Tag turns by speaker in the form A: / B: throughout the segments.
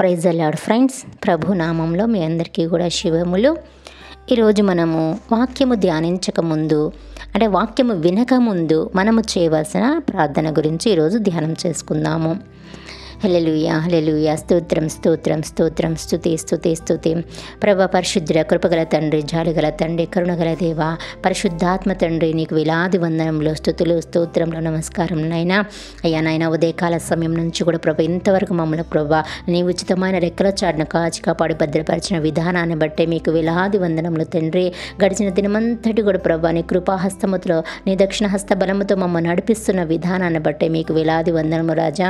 A: praise అలాడ్ friends ప్రభు నామంలో మీ అందరికీ కూడా శివములు ఈరోజు మనము వాక్యము ధ్యానించక ముందు అంటే వాక్యము వినక ముందు మనము చేయవలసిన ప్రార్థన గురించి ఈరోజు ధ్యానం చేసుకుందాము హలెలుయ హలెలుయ స్తోత్రం స్తోత్రం స్తోత్రం స్తుతి స్తుతి స్తుతి ప్రభ పరిశుద్ధుడ కృపగల తండ్రి జాలిగల తండ్రి కరుణగల దేవ పరిశుద్ధాత్మ తండ్రి నీకు వేలాది వందనంలో స్థుతులు స్తోత్రంలో నమస్కారం నైనా అయ్యా నాయన ఉదయకాల సమయం నుంచి కూడా ప్రభ ఇంతవరకు మమ్మల్ని ప్రభ నీ ఉచితమైన రెక్కల చాటును కాచి కాపాడి భద్రపరిచిన విధానాన్ని బట్టే మీకు వేలాది వందనములు తండ్రి గడిచిన దినమంతటి కూడా ప్రభా నీ కృపాహస్తముతో నీ దక్షిణ హస్త బలముతో మమ్మల్ని నడిపిస్తున్న విధానాన్ని బట్టే మీకు వేలాది వందనము రాజా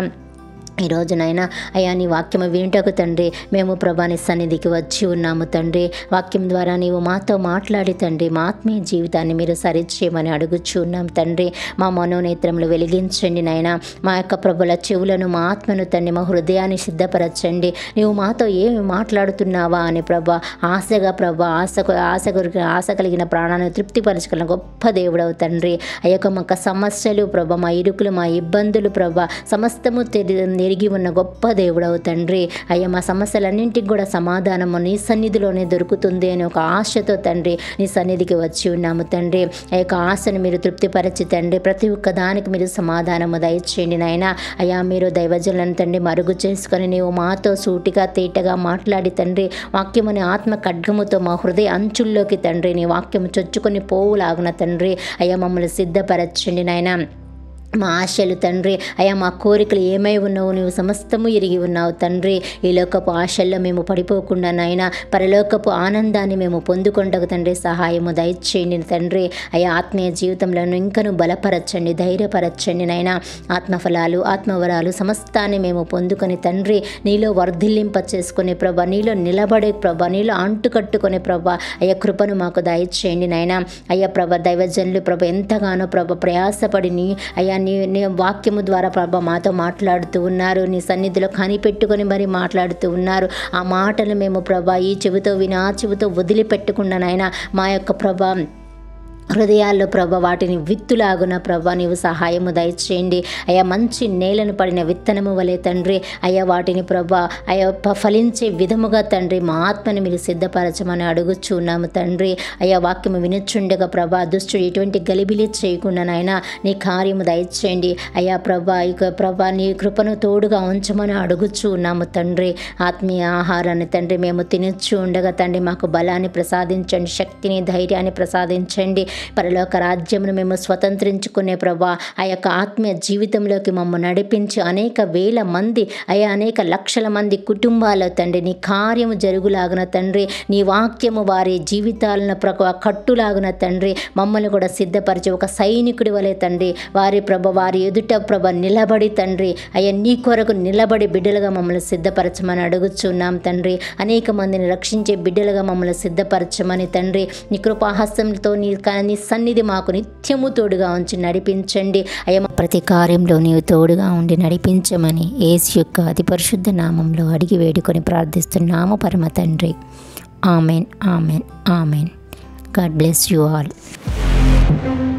A: ఈ రోజునైనా అయ్యా నీ వాక్యము వింటకు తండ్రి మేము ప్రభాని సన్నిధికి వచ్చి ఉన్నాము తండ్రి వాక్యం ద్వారా నీవు మాతో మాట్లాడి తండ్రి మా ఆత్మీయ జీవితాన్ని మీరు సరిచేయమని అడుగుచు ఉన్నాం తండ్రి మా మనోనేత్రములు వెలిగించండి నాయన మా యొక్క ప్రభుల చెవులను మా ఆత్మను తండ్రి మా హృదయాన్ని సిద్ధపరచండి నీవు మాతో ఏమి మాట్లాడుతున్నావా అని ప్రభా ఆశగా ప్రభా ఆశ ఆశ కొరికి ఆశ కలిగిన ప్రాణాన్ని తృప్తిపరచగల గొప్ప దేవుడవు తండ్రి ఆ యొక్క మా సమస్యలు ప్రభా మా ఇరుకులు మా ఇబ్బందులు ప్రభా సమస్తము తెరి ఎరిగి ఉన్న గొప్ప దేవుడవు తండ్రి అయ్యా మా సమస్యలన్నింటికి కూడా సమాధానము నీ సన్నిధిలోనే దొరుకుతుంది అని ఒక ఆశతో తండ్రి నీ సన్నిధికి వచ్చి ఉన్నాము తండ్రి ఆ యొక్క ఆశను మీరు తృప్తిపరచి తండ్రి ప్రతి ఒక్క దానికి మీరు సమాధానము దయచేయండి నాయన అయ్యా మీరు దైవజనులను తండ్రి మరుగు చేసుకొని నీవు మాతో సూటిగా తేటగా మాట్లాడి తండ్రి వాక్యముని ఆత్మ ఖడ్గముతో మా హృదయ అంచుల్లోకి తండ్రి నీ వాక్యము చొచ్చుకొని పోవులాగున తండ్రి అయ్యా మమ్మల్ని సిద్ధపరచండి నాయన మా ఆశలు తండ్రి అయ్యా మా కోరికలు ఏమై ఉన్నావు నువ్వు సమస్తము ఎరిగి ఉన్నావు తండ్రి ఈ లోకపు ఆశల్లో మేము పడిపోకుండా నాయన పరలోకపు ఆనందాన్ని మేము పొందుకుంటకు తండ్రి సహాయము దయచేయండి తండ్రి అయ్యా ఆత్మీయ జీవితంలో ఇంకను బలపరచండి ధైర్యపరచండి నాయన ఆత్మఫలాలు ఆత్మవరాలు సమస్తాన్ని మేము పొందుకొని తండ్రి నీలో వర్ధిల్లింప చేసుకునే ప్రభా నీలో నిలబడే ప్రభా నీలో అంటుకట్టుకునే ప్రభా అయ్యా కృపను మాకు దయచేయండి నాయన అయ్యా ప్రభ దైవజనులు ప్రభ ఎంతగానో ప్రభ ప్రయాసపడి నీ అయ్యా నీ నీ వాక్యము ద్వారా ప్రభ మాతో మాట్లాడుతూ ఉన్నారు నీ సన్నిధిలో కనిపెట్టుకొని మరి మాట్లాడుతూ ఉన్నారు ఆ మాటలు మేము ప్రభా ఈ చెవితో విని ఆ చెవితో వదిలిపెట్టకుండా నాయన మా యొక్క ప్రభ హృదయాల్లో ప్రభ వాటిని విత్తులాగున ప్రభ నీవు సహాయము దయచేయండి అయ్యా మంచి నేలను పడిన విత్తనము వలె తండ్రి అయ్యా వాటిని ప్రభ అయ్యా ప- ఫలించే విధముగా తండ్రి మా ఆత్మని మీరు సిద్ధపరచమని అడుగుచు ఉన్నాము తండ్రి అయ్యా వాక్యము వినుచుండగా ప్రభా దుష్టుడు ఎటువంటి గలిబిలి చేయకుండా నాయన నీ కార్యము దయచేయండి అయ్యా ప్రభా ఇక ప్రభా నీ కృపను తోడుగా ఉంచమని అడుగుచు ఉన్నాము తండ్రి ఆత్మీయ ఆహారాన్ని తండ్రి మేము తినచ్చు ఉండగా తండ్రి మాకు బలాన్ని ప్రసాదించండి శక్తిని ధైర్యాన్ని ప్రసాదించండి పరలోక రాజ్యమును మేము స్వతంత్రించుకునే ప్రభా ఆ యొక్క ఆత్మీయ జీవితంలోకి మమ్మల్ని నడిపించి అనేక వేల మంది అయ్యా అనేక లక్షల మంది కుటుంబాల తండ్రి నీ కార్యము జరుగులాగున తండ్రి నీ వాక్యము వారి జీవితాలను ప్రక కట్టులాగున తండ్రి మమ్మల్ని కూడా సిద్ధపరిచి ఒక సైనికుడి వలె తండ్రి వారి ప్రభ వారి ఎదుట ప్రభ నిలబడి తండ్రి అయ్యా నీ కొరకు నిలబడి బిడ్డలుగా మమ్మల్ని సిద్ధపరచమని అడుగుచున్నాం తండ్రి అనేక మందిని రక్షించే బిడ్డలుగా మమ్మల్ని సిద్ధపరచమని తండ్రి నీ కృపాహస్తంతో నీ నీ సన్నిధి మాకు నిత్యము తోడుగా ఉంచి నడిపించండి అయ్యా మా ప్రతి కార్యంలో నీవు తోడుగా ఉండి నడిపించమని ఏసు యొక్క అతి పరిశుద్ధ నామంలో అడిగి వేడుకొని ప్రార్థిస్తున్నాము పరమ తండ్రి amen amen amen God bless you all